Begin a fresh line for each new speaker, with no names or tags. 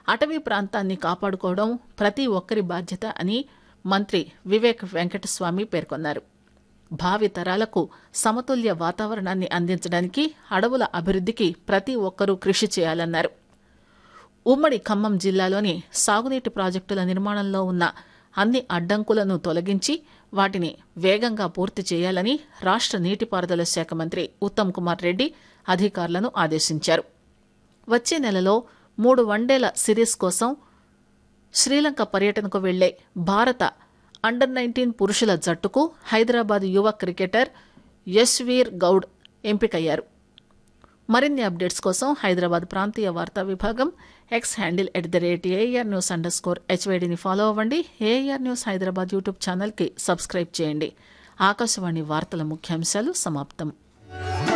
అటవీ ప్రాంతాన్ని కాపాడుకోవడం ప్రతి ఒక్కరి బాధ్యత అని మంత్రి వివేక్ వెంకటస్వామి పేర్కొన్నారు భావి తరాలకు సమతుల్య వాతావరణాన్ని అందించడానికి అడవుల అభివృద్ధికి ప్రతి ఒక్కరూ కృషి చేయాలన్నారు ఉమ్మడి ఖమ్మం జిల్లాలోని సాగునీటి ప్రాజెక్టుల నిర్మాణంలో ఉన్న అన్ని అడ్డంకులను తొలగించి వాటిని వేగంగా పూర్తి చేయాలని రాష్ట్ర నీటిపారుదల శాఖ మంత్రి ఉత్తమ్ కుమార్ రెడ్డి అధికారులను ఆదేశించారు వచ్చే నెలలో మూడు వన్డేల సిరీస్ కోసం శ్రీలంక పర్యటనకు వెళ్లే భారత అండర్ నైన్టీన్ పురుషుల జట్టుకు హైదరాబాద్ యువ క్రికెటర్ యశ్వీర్ గౌడ్ ఎంపికయ్యారు మరిన్ని అప్డేట్స్ కోసం హైదరాబాద్ ప్రాంతీయ వార్తా విభాగం X handle at the rate AIR news underscore హెచ్వైడిని ఫాలో అవ్వండి ఏఆర్ న్యూస్ హైదరాబాద్ యూట్యూబ్ ఛానల్కి సబ్స్క్రైబ్ చేయండి ఆకాశవాణి వార్తల ముఖ్యాంశాలు సమాప్తం